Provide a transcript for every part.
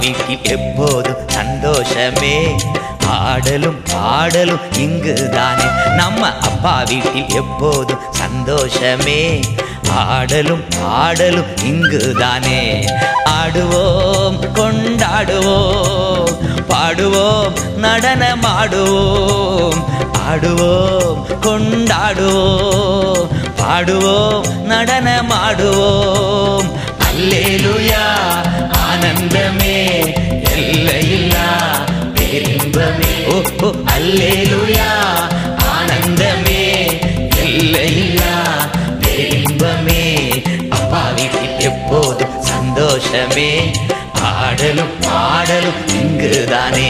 வீட்டில் எப்போதும் சந்தோஷமே ஆடலும் பாடலும் இங்குதானே நம்ம அப்பா வீட்டில் எப்போதும் சந்தோஷமே ஆடலும் பாடலும் இங்குதானே ஆடுவோம் கொண்டாடுவோம் பாடுவோம் நடனமாடுவோம் ஆடுவோம் கொண்டாடுவோம் பாடுவோம் நடனமாடுவோம் அல்லேலுயா ஆனந்தமே எல்லையில்லா பேரின்பமே ஓ ஓ அல்லேலுயா ஆனந்தமே எல்லையில்லா பேரின்பமே அப்பா வீட்டில் எப்போதும் சந்தோஷமே ஆடலும் பாடலும் இங்குதானே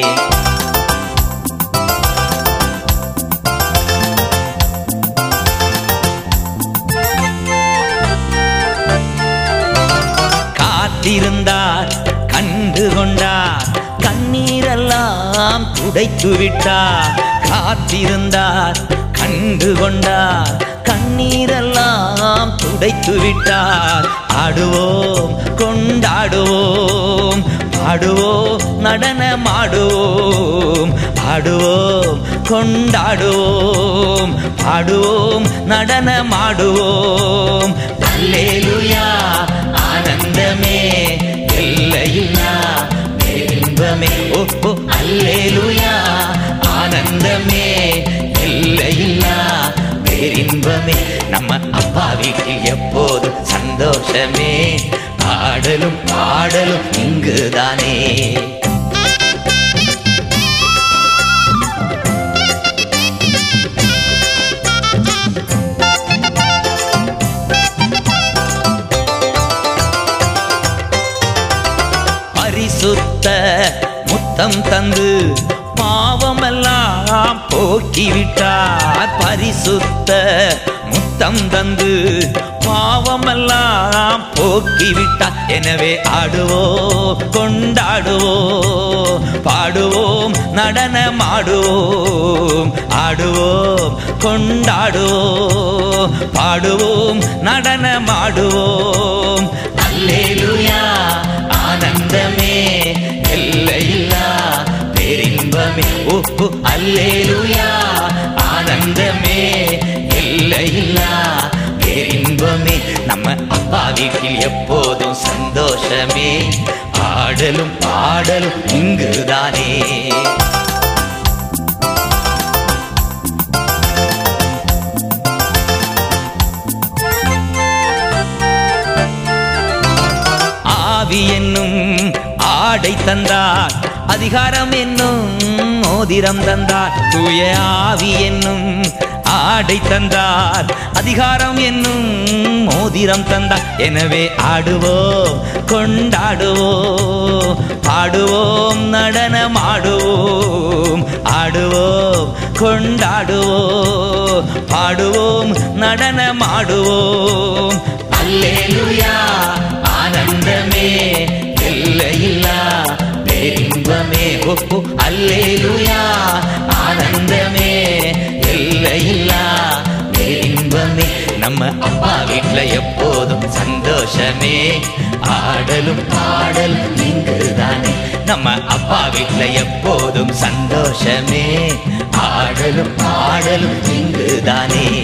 காத்திருந்தார் கண்டு கொண்டார் கண்ணீரெல்லாம் துடைத்து விட்டார் காத்திருந்தார் கண்டு கொண்டார் கண்ணீரெல்லாம் துடைத்து விட்டார் ஆடுவோம் கொண்டாடுவோம் பாடுவோம் நடனமாடுவோம் ஆடுவோம் கொண்டாடுவோம் பாடுவோம் நடனமாடுவோம் அல்லேலுயா ஆனந்தமே எல்லையில்லா பேரின்பமே ஓ ஓ அல்லேலுயா ஆனந்தமே எல்லையில்லா பேரின்பமே நம்ம அப்பா வீட்டில் எப்போதும் சந்தோஷமே பாடலும் பாடலும் இங்குதானே பரிசுத்த முத்தம் தந்து பாவமெல்லாம் போக்கிவிட்டார் பரிசுத்த முத்தம் தந்து பாவமெல்லாம் போக்கிவிட்டார் எனவே ஆடுவோம் கொண்டாடுவோம் பாடுவோம் நடனமாடுவோம் ஆடுவோம் கொண்டாடுவோம் பாடுவோம் நடனமாடுவோம் அல்லேலுயா ஆனந்தமே எல்லையில்லா பேரின்பமே ஓ ஓ, அல்லேலுயா ஆனந்தமே எல்லையில்லா பேரின்பமே நம்ம அப்பா வீட்டில் எப்போதும் சந்தோஷமே ஆடலும் பாடலும் இங்குதானே ஆவி என்னும் ஆடை தந்தார் அதிகாரம் என்னும் மோதிரம் தந்தார் தூய ஆவி என்னும் ஆடை தந்தார் அதிகாரம் என்னும் மோதிரம் தந்தார் எனவே ஆடுவோம் கொண்டாடுவோம் பாடுவோம் நடனமாடுவோம் ஆடுவோம் கொண்டாடுவோம் பாடுவோம் நடனமாடுவோம் அல்லேலுயா ஆனந்தமே எல்லையில்லா பேரின்பமே ஓ ஓ, அல்லேலுயா ஆனந்தமே எல்லையில்லா பேரின்பமே நம்ம அப்பா வீட்ல எப்போதும் சந்தோஷமே ஆடலும் பாடலும் இங்குதானே நம்ம அப்பா வீட்ல எப்போதும் சந்தோஷமே ஆடலும் பாடலும் இங்குதானே